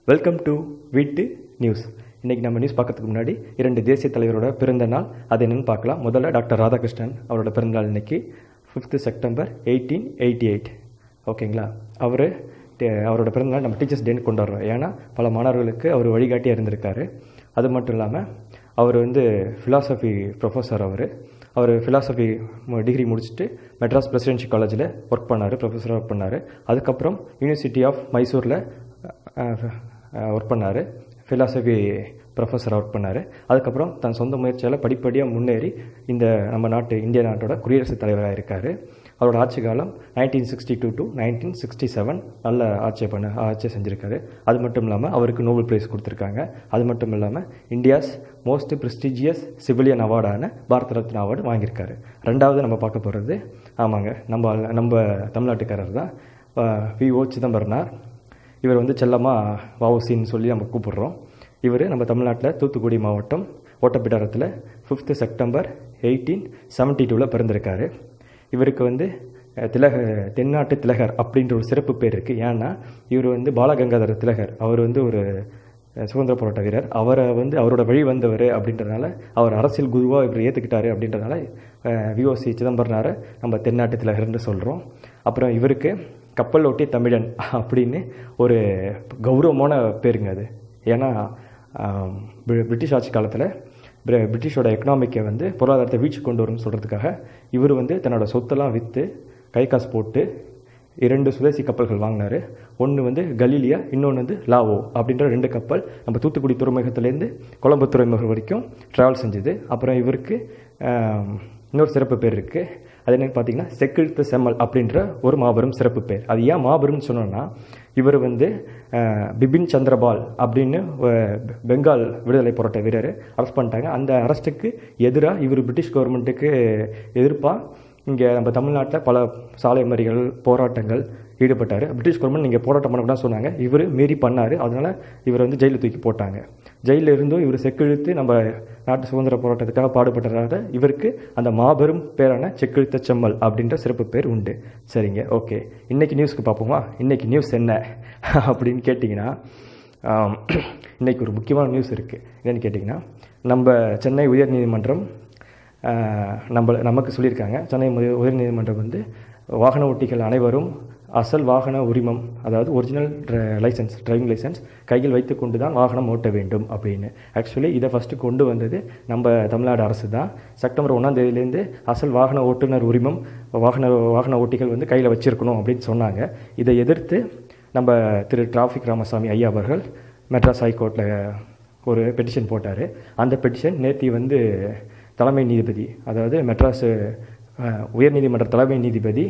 welcome to வீட்டு news இன்றைக்கி நம்ம நியூஸ் பார்க்கறதுக்கு முன்னாடி இரண்டு தேசிய தலைவரோட பிறந்த நாள் அது என்னென்னு பார்க்கலாம் முதல்ல டாக்டர் ராதாகிருஷ்ணன் அவரோட பிறந்தநாள் இன்னைக்கு fifth September eighteen eighty eight ஓகேங்களா அவர் அவரோட பிறந்தநாள் நம்ம டீச்சர்ஸ் டேன்னு கொண்டாடுறோம் ஏன்னா பல மாணவர்களுக்கு அவர் வழிகாட்டியாக இருந்திருக்காரு அது மட்டும் இல்லாமல் அவர் வந்து ஃபிலாசபி ப்ரொஃபஸர் அவர் அவர் ஃபிலாசபி டிகிரி முடிச்சுட்டு மெட்ராஸ் பிரசிடென்சி காலேஜில் ஒர்க் பண்ணார் ப்ரொஃபஸராக ஒர்க் பண்ணார் அதுக்கப்புறம் யூனிவர்சிட்டி ஆஃப் மைசூரில் ஒர்க் பண்ணார் ஃபிலாசபி ப்ரொஃபஸராக ஒர்க் பண்ணார் அதுக்கப்புறம் தன் சொந்த முயற்சியால் படிப்படியாக முன்னேறி இந்த நம்ம நாட்டு இந்திய நாட்டோட குடியரசுத் தலைவராக இருக்கார் அவரோட ஆட்சி காலம் nineteen sixty two to nineteen sixty seven நல்ல ஆட்சியை பண்ண ஆட்சியை செஞ்சுருக்காரு அது மட்டும் இல்லாமல் அவருக்கு நோபல் பிரைஸ் கொடுத்துருக்காங்க அது மட்டும் இல்லாமல் இந்தியாஸ் மோஸ்ட் ப்ரெஸ்டிஜியஸ் சிவிலியன் அவார்டான பாரத ரத்னா அவார்டு வாங்கியிருக்காரு ரெண்டாவது நம்ம பார்க்க போகிறது ஆமாங்க நம்ம நம்ம தமிழ்நாட்டுக்காரர் தான் வி ஓ சிதம்பரனார் இவர் வந்து செல்லமாக வவுசின்னு சொல்லி நம்ம கூப்பிடுறோம் இவர் நம்ம தமிழ்நாட்டில் தூத்துக்குடி மாவட்டம் ஓட்டப்பிடாரத்தில் ஃபிஃப்த்து செப்டம்பர் எயிட்டீன் செவன்ட்டி டூவில் பிறந்திருக்காரு இவருக்கு வந்து திலக தென்னாட்டு திலகர் அப்படின்ற ஒரு சிறப்பு பேர் இருக்குது ஏன்னா இவர் வந்து பாலகங்காதர திலகர் அவர் வந்து ஒரு சுதந்திர போராட்ட வீரர் அவரை வந்து அவரோட வழி வந்தவர் அப்படின்றதுனால அவர் அரசியல் குருவாக இவர் ஏற்றுக்கிட்டாரு அப்படின்றதுனால விஓசி சிதம்பரனாரை நம்ம தென்னாட்டு திலகர்னு சொல்கிறோம் அப்புறம் இவருக்கு கப்பல் ஓட்டிய தமிழன் அப்படின்னு ஒரு கௌரவமான பேருங்க அது ஏன்னா பிரிட்டிஷ் ஆட்சி காலத்தில் பிரிட்டிஷோட எக்கனாமிக்கை வந்து பொருளாதாரத்தை வீழ்ச்சி கொண்டு வரும்னு சொல்கிறதுக்காக இவர் வந்து தன்னோட சொத்தெல்லாம் விற்று கை காசு போட்டு இரண்டு சுதேசி கப்பல்கள் வாங்கினார் ஒன்று வந்து கலீலியா இன்னொன்று வந்து லாவோ அப்படின்ற ரெண்டு கப்பல் நம்ம தூத்துக்குடி துறைமுகத்துலேருந்து கொழம்பு துறைமுகம் வரைக்கும் ட்ராவல் செஞ்சுது அப்புறம் இவருக்கு இன்னொரு சிறப்பு பேர் இருக்குது அது என்னென்னு பார்த்தீங்கன்னா செக்கிழ்த்து செம்மல் அப்படின்ற ஒரு மாபெரும் சிறப்பு பேர் அது ஏன் மாபெரும்னு சொன்னோன்னா இவர் வந்து பிபின் சந்திரபால் அப்படின்னு பெங்கால் விடுதலை போராட்ட வீரர் அரெஸ்ட் பண்ணிட்டாங்க அந்த அரெஸ்ட்டுக்கு எதிராக இவர் பிரிட்டிஷ் கவர்மெண்ட்டுக்கு எதிர்ப்பாக இங்கே நம்ம தமிழ்நாட்டில் பல சாலை மறிகள் போராட்டங்கள் ஈடுபட்டார் பிரிட்டிஷ் கவர்மெண்ட் நீங்கள் போராட்டம் பண்ணக்கூடாது சொன்னாங்க இவர் மீறி பண்ணார் அதனால் இவர் வந்து ஜெயிலில் தூக்கி போட்டாங்க ஜெயிலில் இருந்தும் இவர் செக்கெழுத்து நம்ம நாட்டு சுதந்திர போராட்டத்துக்காக பாடுபட்டதால இவருக்கு அந்த மாபெரும் பேரான செக்கெழுத்த செம்மல் அப்படின்ற சிறப்பு பேர் உண்டு சரிங்க ஓகே இன்றைக்கி நியூஸ்க்கு பார்ப்போமா இன்றைக்கி நியூஸ் என்ன அப்படின்னு கேட்டிங்கன்னா இன்றைக்கி ஒரு முக்கியமான நியூஸ் இருக்குது என்னென்னு கேட்டிங்கன்னா நம்ம சென்னை உயர்நீதிமன்றம் நம்ம நமக்கு சொல்லியிருக்காங்க சென்னை உயர்நீதிமன்றம் வந்து வாகன ஓட்டிகள் அனைவரும் அசல் வாகன உரிமம் அதாவது ஒரிஜினல் லைசன்ஸ் டிரைவிங் லைசன்ஸ் கையில் வைத்து கொண்டு தான் வாகனம் ஓட்ட வேண்டும் அப்படின்னு ஆக்சுவலி இதை ஃபஸ்ட்டு கொண்டு வந்தது நம்ம தமிழ்நாடு அரசு தான் செப்டம்பர் ஒன்றாம் தேதியிலேருந்து அசல் வாகன ஓட்டுநர் உரிமம் வாகன வாகன ஓட்டிகள் வந்து கையில் வச்சுருக்கணும் அப்படின்னு சொன்னாங்க இதை எதிர்த்து நம்ம திரு டிராஃபிக் ராமசாமி ஐயா அவர்கள் மெட்ராஸ் ஹைகோர்ட்டில் ஒரு பெட்டிஷன் போட்டார் அந்த பெட்டிஷன் நேற்று வந்து தலைமை நீதிபதி அதாவது மெட்ராஸ் உயர்நீதிமன்ற தலைமை நீதிபதி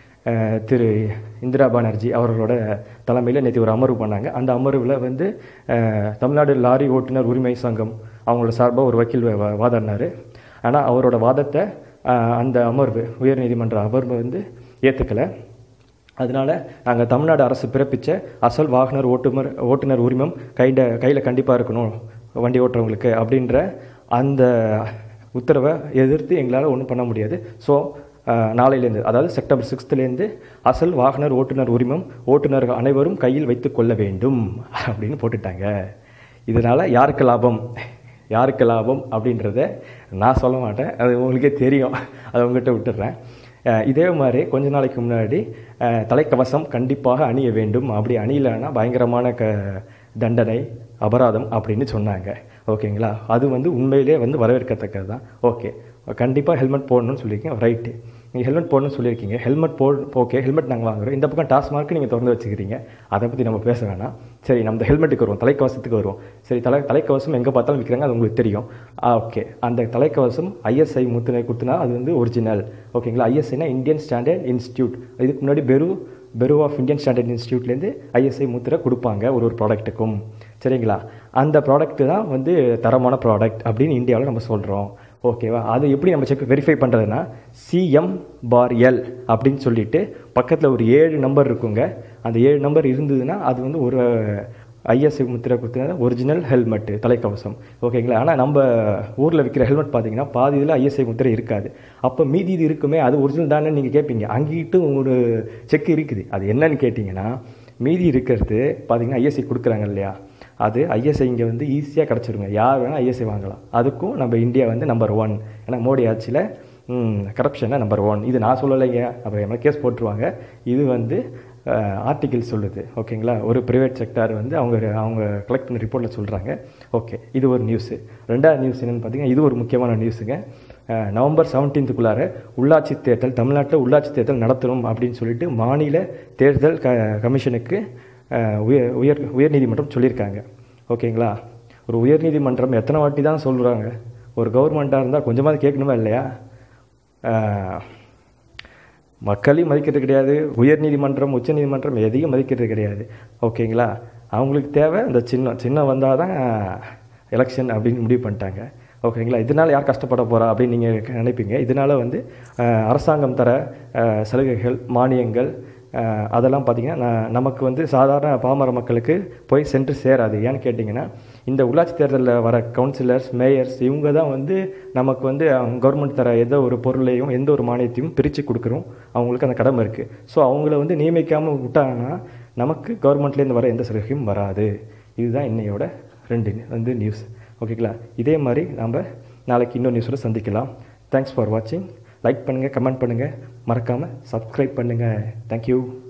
திரு இந்திரா பானர்ஜி அவர்களோட தலைமையில் நேற்று ஒரு அமர்வு பண்ணாங்க அந்த அமர்வில் வந்து தமிழ்நாடு லாரி ஓட்டுநர் உரிமை சங்கம் அவங்களோட சார்பாக ஒரு வக்கீல் வாதாடினார் ஆனால் அவரோட வாதத்தை அந்த அமர்வு உயர்நீதிமன்ற அமர்வு வந்து ஏற்றுக்கலை அதனால் நாங்கள் தமிழ்நாடு அரசு பிறப்பித்த அசல் வாகனர் ஓட்டுநர் ஓட்டுநர் உரிமம் கைண்ட கையில் கண்டிப்பாக இருக்கணும் வண்டி ஓட்டுறவங்களுக்கு அப்படின்ற அந்த உத்தரவை எதிர்த்து எங்களால் ஒன்றும் பண்ண முடியாது ஸோ நாளையிலேருந்து அதாவது செப்டம்பர் சிக்ஸ்த்துலேருந்து அசல் வாகனர் ஓட்டுநர் உரிமம் ஓட்டுநர்கள் அனைவரும் கையில் வைத்து கொள்ள வேண்டும் அப்படின்னு போட்டுட்டாங்க இதனால் யாருக்கு லாபம் யாருக்கு லாபம் அப்படின்றத நான் சொல்ல மாட்டேன் அது உங்களுக்கே தெரியும் அதை உங்கள்கிட்ட விட்டுடுறேன் இதே மாதிரி கொஞ்ச நாளைக்கு முன்னாடி தலைக்கவசம் கண்டிப்பாக அணிய வேண்டும் அப்படி அணியலைன்னா பயங்கரமான க தண்டனை அபராதம் அப்படின்னு சொன்னாங்க ஓகேங்களா அது வந்து உண்மையிலே வந்து வரவேற்கத்தக்கது தான் ஓகே கண்டிப்பாக ஹெல்மெட் போடணும்னு சொல்லியிருக்கீங்க ரைட்டு நீங்கள் ஹெல்மெட் போடணும்னு சொல்லியிருக்கீங்க ஹெல்மெட் போ ஓகே ஹெல்மெட் நாங்கள் வாங்குறோம் இந்த பக்கம் டாஸ்மார்க்கு நீங்கள் திறந்து வச்சுக்கிறீங்க அதை பற்றி நம்ம பேச வேணாம் சரி நம்ம ஹெல்மெட்டுக்கு வருவோம் தலைக்கவசத்துக்கு வருவோம் சரி தலை தலைக்கவசம் எங்கே பார்த்தாலும் விற்கிறாங்க அது உங்களுக்கு தெரியும் ஓகே அந்த தலைக்கவசம் ஐஎஸ்ஐ முத்திரை கொடுத்தனா அது வந்து ஒரிஜினல் ஓகேங்களா ஐஎஸ்ஐனா இந்தியன் ஸ்டாண்டர்ட் இன்ஸ்டியூட் இதுக்கு முன்னாடி bureau bureau of Indian standard இன்ஸ்டியூட்லேருந்து ஐஎஸ்ஐ முத்திரை கொடுப்பாங்க ஒரு ஒரு ப்ராடக்ட்டுக்கும் சரிங்களா அந்த ப்ராடக்ட்டு தான் வந்து தரமான ப்ராடக்ட் அப்படின்னு இந்தியாவில் நம்ம சொல்கிறோம் ஓகேவா அது எப்படி நம்ம செக் வெரிஃபை பண்ணுறதுனா சிஎம் பார் எல் அப்படின்னு சொல்லிட்டு பக்கத்தில் ஒரு ஏழு நம்பர் இருக்குங்க அந்த ஏழு நம்பர் இருந்ததுன்னா அது வந்து ஒரு ஐஎஸ்ஐ முத்திரை கொடுத்தது ஒரிஜினல் ஹெல்மெட்டு தலைக்கவசம் ஓகேங்களா ஆனால் நம்ம ஊரில் விற்கிற ஹெல்மெட் பார்த்தீங்கன்னா பாதி இதில் ஐஎஸ்ஐ முத்திரை இருக்காது அப்போ மீதி இது இருக்குமே அது ஒரிஜினல் தானே நீங்கள் கேட்பீங்க அங்கிட்டும் ஒரு செக் இருக்குது அது என்னன்னு கேட்டிங்கன்னா மீதி இருக்கிறது பார்த்தீங்கன்னா ஐஎஸ்ஐ கொடுக்குறாங்க இல்லையா அது ஐஎஸ்ஐ இங்கே வந்து ஈஸியாக கிடச்சிருங்க யார் வேணால் ஐஎஸ்ஐ வாங்கலாம் அதுக்கும் நம்ம இந்தியா வந்து நம்பர் ஒன் ஏன்னா மோடி ஆட்சியில் கரப்ஷனில் நம்பர் ஒன் இது நான் சொல்லலைங்க அப்புறம் என்ன கேஸ் போட்டுருவாங்க இது வந்து ஆர்டிகிள் சொல்லுது ஓகேங்களா ஒரு ப்ரைவேட் செக்டார் வந்து அவங்க அவங்க கலெக்ட் பண்ண ரிப்போர்ட்டில் சொல்கிறாங்க ஓகே இது ஒரு நியூஸு ரெண்டாவது நியூஸ் என்னென்னு பார்த்தீங்கன்னா இது ஒரு முக்கியமான நியூஸுங்க அஹ், நவம்பர் செவன்டீன்த்துக்குள்ளார உள்ளாட்சி தேர்தல் தமிழ்நாட்டில் உள்ளாட்சி தேர்தல் நடத்தணும் அப்படின்னு சொல்லிட்டு மாநில தேர்தல் க கமிஷனுக்கு அஹ், உயர் உயர் உயர்நீதிமன்றம் சொல்லியிருக்காங்க ஓகேங்களா ஒரு உயர்நீதிமன்றம் எத்தனை வாட்டி தான் சொல்கிறாங்க ஒரு கவர்மெண்ட்டாக இருந்தால் கொஞ்சமாவது கேட்கணுமா இல்லையா அஹ், மக்களையும் மதிக்கிறது கிடையாது உயர்நீதிமன்றம் உச்சநீதிமன்றம் எதையும் மதிக்கிறது கிடையாது ஓகேங்களா அவங்களுக்கு தேவை இந்த சின்னம் சின்னம் வந்தால் தான் எலெக்ஷன் அப்படின்னு முடிவு பண்ணிட்டாங்க ஓகேங்களா இதனால் யார் கஷ்டப்பட போகிறா அப்படின்னு நீங்கள் நினைப்பீங்க இதனால் வந்து அஹ், அரசாங்கம் தர அஹ், சலுகைகள் மானியங்கள் அஹ், அதெல்லாம் பார்த்திங்கன்னா ந- நமக்கு வந்து சாதாரண பாமர மக்களுக்கு போய் சென்று சேராது ஏன்னு கேட்டிங்கன்னா இந்த உள்ளாட்சி தேர்தலில் வர கவுன்சிலர்ஸ் மேயர்ஸ் இவங்க தான் வந்து நமக்கு வந்து கவர்மெண்ட் தர எந்த ஒரு பொருளையும் எந்த ஒரு மானியத்தையும் பிரித்து கொடுக்குறோம் அவங்களுக்கு அந்த கடமை இருக்குது ஸோ அவங்கள வந்து நியமிக்காமல் விட்டாங்கன்னா நமக்கு கவர்மெண்ட்லேருந்து வர எந்த சலுகையும் வராது இதுதான் இன்னையோட ரெண்டு வந்து நியூஸ் ஓகேங்களா இதே மாதிரி நாம் நாளைக்கு இன்னொரு நியூஸோட சந்திக்கலாம் தேங்க்ஸ் ஃபார் வாட்சிங் லைக் பண்ணுங்கள் கமெண்ட் பண்ணுங்கள் மறக்காமல் சப்ஸ்கிரைப் பண்ணுங்கள் தேங்க்யூ